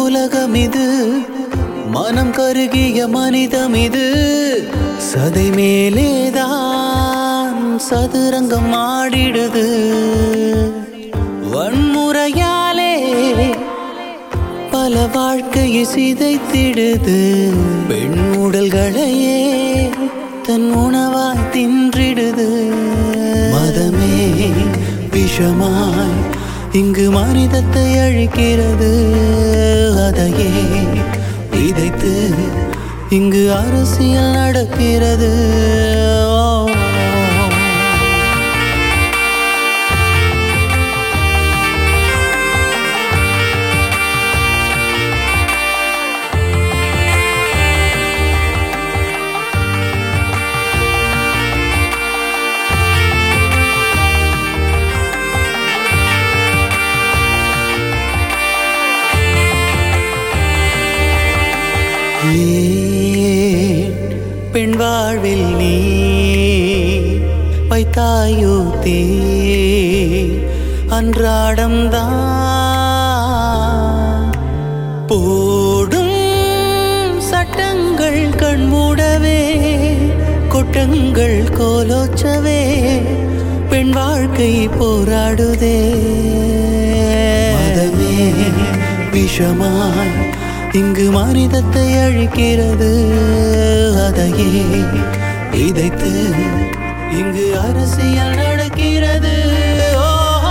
உலகம் இது மனம் கருகிய மனிதம் இது சதை மேலேதான் சதுரங்கம் ஆடிடுது வன்முறையாலே பல வாழ்க்கையை சிதைத்திடுது பெண் உடல்களையே தன் உணவாய் தின்றிடுது மதமே விஷமாய் இங்கு மனிதத்தை அழிக்கிறது அதையே விதைத்து இங்கு அரசியல் நடக்கிறது ஓ. ஏன் பெண் வாழ்வில் நீ வைத்தாயோ தீ அன்றாடம் தான் போடும் சட்டங்கள் கண்மூடவே கொட்டங்கள் கோலோச்சவே பெண் வாழ்க்கை போராடுதே மதமே விஷமாய் இங்கு மனிதத்தை அழிக்கிறது அதையே விதைத்து இங்கு அரசியல் நடக்கிறது ஓ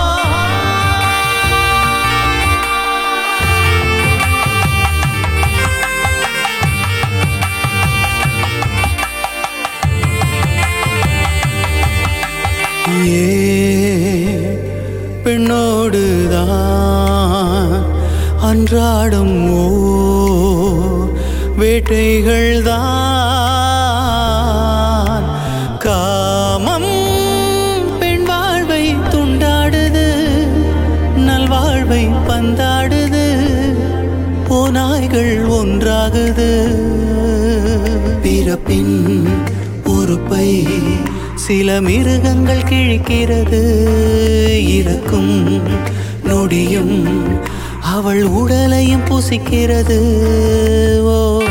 ஏ பெண்ணோடுதான் அன்றாடும் ஓ வேட்டைகள் தான் காமம் பெண் வாழ்வை துண்டாடுது நல்வாழ்வை பந்தாடுது ஓநாய்கள் ஒன்றாகுது பிறப்பின் உறுப்பை சில மிருகங்கள் கிழிக்கிறது இறக்கும் நொடியும் அவள் உடலையும் புசிக்கிறது ஓ